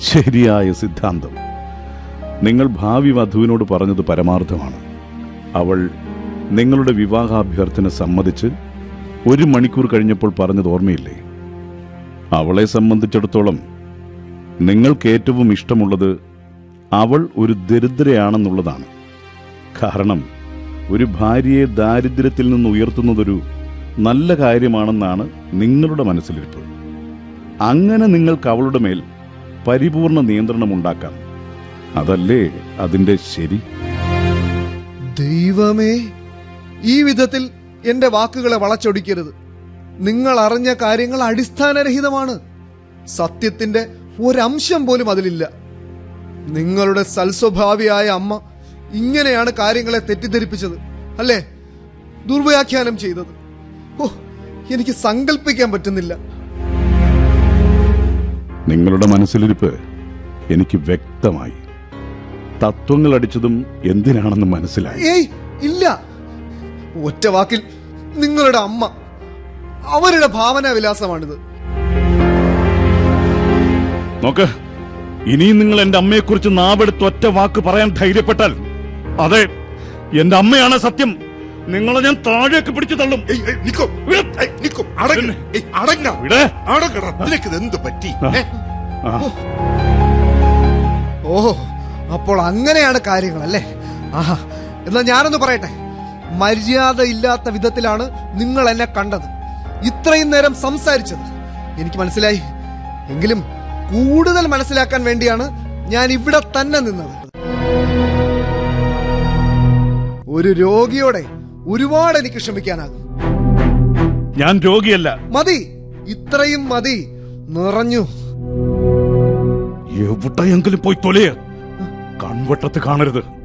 ശരിയായ സിദ്ധാന്തം നിങ്ങൾ ഭാവി വധുവിനോട് പറഞ്ഞത് പരമാർത്ഥമാണ് അവൾ നിങ്ങളുടെ വിവാഹാഭ്യർത്ഥന സമ്മതിച്ച് ഒരു മണിക്കൂർ കഴിഞ്ഞപ്പോൾ പറഞ്ഞത് ഓർമ്മയില്ലേ അവളെ സംബന്ധിച്ചിടത്തോളം നിങ്ങൾക്ക് ഏറ്റവും ഇഷ്ടമുള്ളത് അവൾ ഒരു ദരിദ്രയാണെന്നുള്ളതാണ് കാരണം ഒരു ഭാര്യയെ ദാരിദ്ര്യത്തിൽ നിന്ന് ഉയർത്തുന്നതൊരു നല്ല കാര്യമാണെന്നാണ് നിങ്ങളുടെ മനസ്സിലിരിപ്പ് അങ്ങനെ നിങ്ങൾക്ക് അവളുടെ മേൽ പരിപൂർണ നിയന്ത്രണം ഉണ്ടാക്കാം അതല്ലേ അതിന്റെ ശരി ദൈവമേ ഈ വിധത്തിൽ എന്റെ വാക്കുകളെ വളച്ചൊടിക്കരുത് നിങ്ങൾ അറിഞ്ഞ കാര്യങ്ങൾ അടിസ്ഥാനരഹിതമാണ് സത്യത്തിന്റെ ഒരംശം പോലും അതിലില്ല നിങ്ങളുടെ സൽസ്വഭാവിയായ അമ്മ ഇങ്ങനെയാണ് കാര്യങ്ങളെ തെറ്റിദ്ധരിപ്പിച്ചത് അല്ലേ ദുർവ്യാഖ്യാനം ചെയ്തത് ഓ എനിക്ക് സങ്കല്പിക്കാൻ പറ്റുന്നില്ല നിങ്ങളുടെ മനസ്സിലിരിപ്പ് എനിക്ക് വ്യക്തമായി തത്വങ്ങൾ അടിച്ചതും എന്തിനാണെന്ന് മനസ്സിലായി ഏയ് ഇല്ല ഒറ്റ വാക്കിൽ നിങ്ങളുടെ അമ്മ അവരുടെ ഭാവനാ വിലാസമാണിത് നോക്ക് ഇനിയും നിങ്ങൾ എന്റെ അമ്മയെക്കുറിച്ച് നാവെടുത്ത് ഒറ്റ വാക്ക് പറയാൻ ധൈര്യപ്പെട്ടാൽ അതെ എന്റെ അമ്മയാണ് സത്യം നിങ്ങളെ ഞാൻ താഴേക്ക് പിടിച്ചു തള്ളും ഏയ്, ഏയ്, നിക്കോ. ഏയ്, നിക്കോ. അടങ്ങ്. ഏയ്, അടങ്ങ. ഇവിടെ അടങ്ങടാ. നിനക്കിത് എന്ത് പറ്റി ഏ? ഓഹോ അപ്പോൾ അങ്ങനെയാണ് കാര്യങ്ങൾ അല്ലേ ആഹാ എന്നാ ഞാനൊന്ന് പറയട്ടെ മര്യാദ ഇല്ലാത്ത വിധത്തിലാണ് നിങ്ങൾ എന്നെ കണ്ടത് ഇത്രയും നേരം സംസാരിച്ചത് എനിക്ക് മനസ്സിലായി എങ്കിലും കൂടുതൽ മനസ്സിലാക്കാൻ വേണ്ടിയാണ് ഞാൻ ഇവിടെ തന്നെ നിന്നത് ഒരു രോഗിയോടെ ഒരുപാട് എനിക്ക് ക്ഷമിക്കാനാകും ഞാൻ രോഗിയല്ല മതി ഇത്രയും മതി നിറഞ്ഞു എവിടെയെങ്കിലും പോയി തൊലയ കൺവട്ടത്ത് കാണരുത്